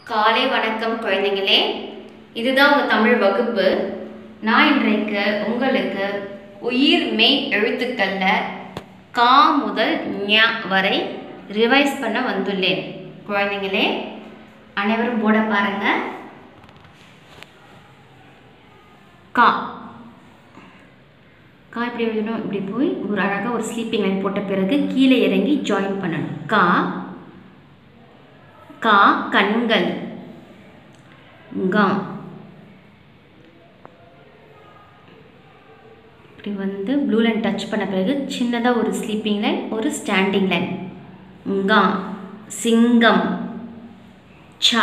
காலை வணக்கம் குழந்தைங்களே இதுதான் உங்கள் தமிழ் வகுப்பு நான் இன்றைக்கு உங்களுக்கு உயிர் மெய் எழுத்துக்களில் கா முதல் ஞ வரை ரிவைஸ் பண்ண வந்துள்ளேன் குழந்தைங்களே அனைவரும் போட பாருங்க கா கா இப்படி எழுதணும் இப்படி போய் ஒரு அழகாக ஒரு ஸ்லீப்பிங் லைன் போட்ட பிறகு கீழே இறங்கி ஜாயின் பண்ணணும் கா கா கண்கள் கா இப்படி வந்து ப்ளூ லைன் டச் பண்ண பிறகு சின்னதாக ஒரு ஸ்லீப்பிங் லைன் ஒரு ஸ்டாண்டிங் லைன் கா சிங்கம் சா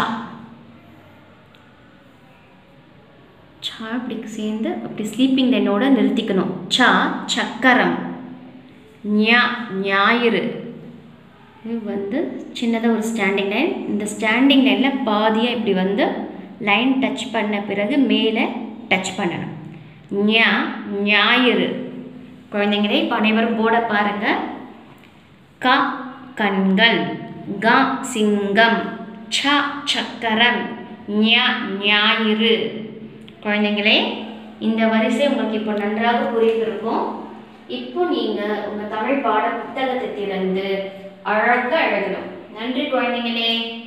சா இப்படி சேர்ந்து அப்படி ஸ்லீப்பிங் லைனோட நிறுத்திக்கணும் சா சக்கரம் ஞா ஞாயிறு இது வந்து சின்னதாக ஒரு ஸ்டாண்டிங் லைன் இந்த ஸ்டாண்டிங் லைனில் பாதியாக இப்படி வந்து லைன் டச் பண்ண பிறகு மேலே டச் பண்ணணும் ஞா ஞாயிறு குழந்தைங்களே இப்போ அனைவரும் போட பாருங்க க கண்கள் க சிங்கம் ச சக்கரம் ஞா ஞாயிறு குழந்தைங்களே இந்த வரிசை உங்களுக்கு இப்போ நன்றாக புரிந்திருக்கும் இப்போ நீங்கள் உங்கள் தமிழ் பாட புத்தகத்தை திறந்து அழகாக எழுதணும் நன்றி குழந்தைங்களே